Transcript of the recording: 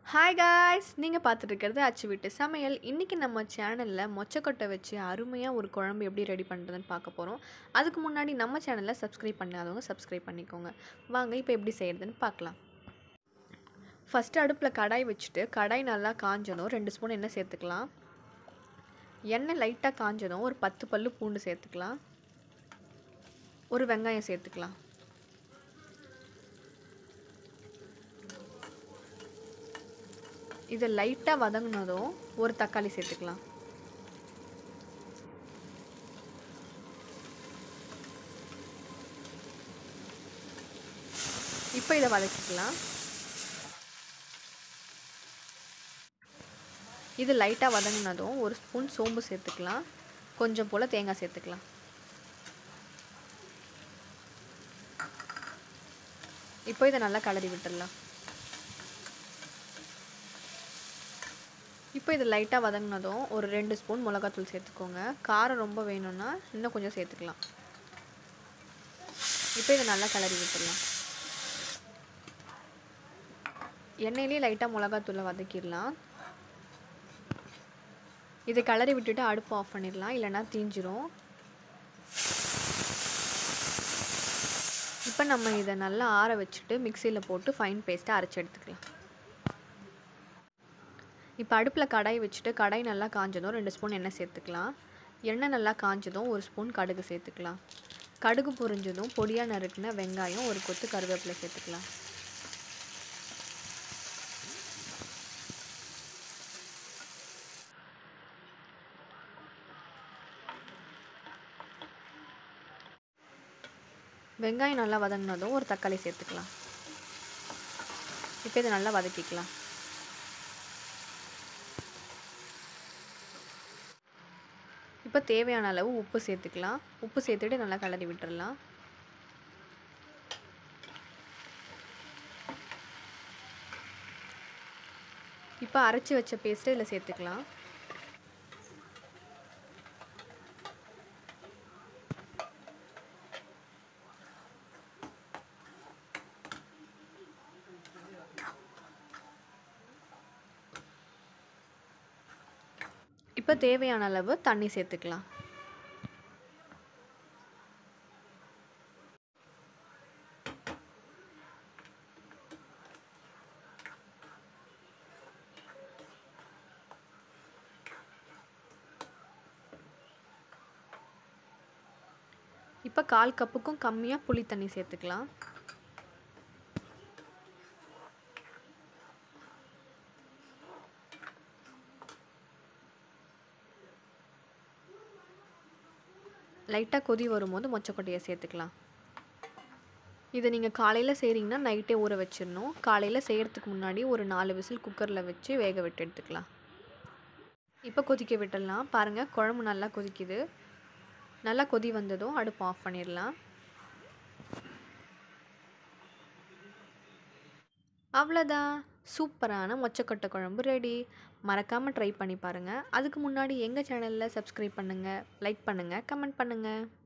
hi guys நீங்கள் பார்த்துட்டு இருக்கிறது அச்சு வீட்டு சமையல் இன்றைக்கி நம்ம சேனலில் மொச்சக்கொட்டை வச்சு அருமையாக ஒரு குழம்பு எப்படி ரெடி பண்ணுறதுன்னு பார்க்க போகிறோம் அதுக்கு முன்னாடி நம்ம சேனலில் சப்ஸ்கிரைப் பண்ணாதவங்க சப்ஸ்கிரைப் பண்ணிக்கோங்க வாங்க இப்போ எப்படி செய்கிறதுன்னு பார்க்கலாம் ஃபஸ்ட்டு அடுப்பில் கடாய் வச்சுட்டு கடாய் நல்லா காஞ்சதும் ரெண்டு ஸ்பூன் எண்ணெய் சேர்த்துக்கலாம் எண்ணெய் லைட்டாக காஞ்சதும் ஒரு பத்து பல்லு பூண்டு சேர்த்துக்கலாம் ஒரு வெங்காயம் சேர்த்துக்கலாம் இதை லைட்டாக வதங்கினதும் ஒரு தக்காளி சேர்த்துக்கலாம் இப்போ இதை வதக்கிக்கலாம் இது லைட்டாக வதங்கினதும் ஒரு ஸ்பூன் சோம்பு சேர்த்துக்கலாம் கொஞ்சம் போல் தேங்காய் சேர்த்துக்கலாம் இப்போ இதை நல்லா கலரி விட்டுடலாம் இப்போ இது லைட்டாக வதங்கினதும் ஒரு ரெண்டு ஸ்பூன் மிளகாத்தூள் சேர்த்துக்கோங்க காரம் ரொம்ப வேணும்னா இன்னும் கொஞ்சம் சேர்த்துக்கலாம் இப்போ இதை நல்லா கிளறி விட்டுடலாம் எண்ணெயிலே லைட்டாக மிளகாத்தூளை வதக்கிடலாம் இதை கிளறி விட்டுட்டு அடுப்பு ஆஃப் பண்ணிடலாம் இல்லைன்னா தீஞ்சிரும் இப்போ நம்ம இதை நல்லா ஆற வச்சுட்டு மிக்சியில் போட்டு ஃபைன் பேஸ்ட்டை அரைச்சி எடுத்துக்கலாம் இப்போ அடுப்பில் கடாய் வச்சுட்டு கடாய் நல்லா காஞ்சதும் ரெண்டு ஸ்பூன் எண்ணெய் சேர்த்துக்கலாம் எண்ணெய் நல்லா காஞ்சதும் ஒரு ஸ்பூன் கடுகு சேர்த்துக்கலாம் கடுகு பொரிஞ்சதும் பொடியாக நறுக்கின வெங்காயம் ஒரு கொத்து கருவேப்பிலை சேர்த்துக்கலாம் வெங்காயம் நல்லா வதங்கினதும் ஒரு தக்காளி சேர்த்துக்கலாம் இப்போ இதை நல்லா வதக்கிக்கலாம் இப்போ தேவையான அளவு உப்பு சேர்த்துக்கலாம் உப்பு சேர்த்துட்டு நல்லா கலரி விட்டுடலாம் இப்போ அரைச்சி வச்ச பேஸ்ட்டு இதில் சேர்த்துக்கலாம் இப்போ தேவையான அளவு தண்ணி சேர்த்துக்கலாம் இப்போ கால் கப்புக்கும் கம்மியாக புளி தண்ணி சேர்த்துக்கலாம் லைட்டாக கொதி வரும்போது மொச்சக்கொட்டையை சேர்த்துக்கலாம் இதை நீங்கள் காலையில் செய்கிறீங்கன்னா நைட்டே ஊற வச்சிடணும் காலையில் செய்கிறதுக்கு முன்னாடி ஒரு நாலு விசில் குக்கரில் வச்சு வேக விட்டு எடுத்துக்கலாம் இப்போ கொதிக்க விட்டுடலாம் பாருங்கள் குழம்பு நல்லா கொதிக்குது நல்லா கொதி வந்ததும் அடுப்பு ஆஃப் பண்ணிடலாம் அவ்வளோதான் சூப்பரான மொச்சக்கொட்டை குழம்பு ரெடி மறக்காமல் ட்ரை பண்ணி பாருங்கள் அதுக்கு முன்னாடி எங்கள் சேனலில் சப்ஸ்கிரைப் பண்ணுங்கள் லைக் பண்ணுங்கள் கமெண்ட் பண்ணுங்கள்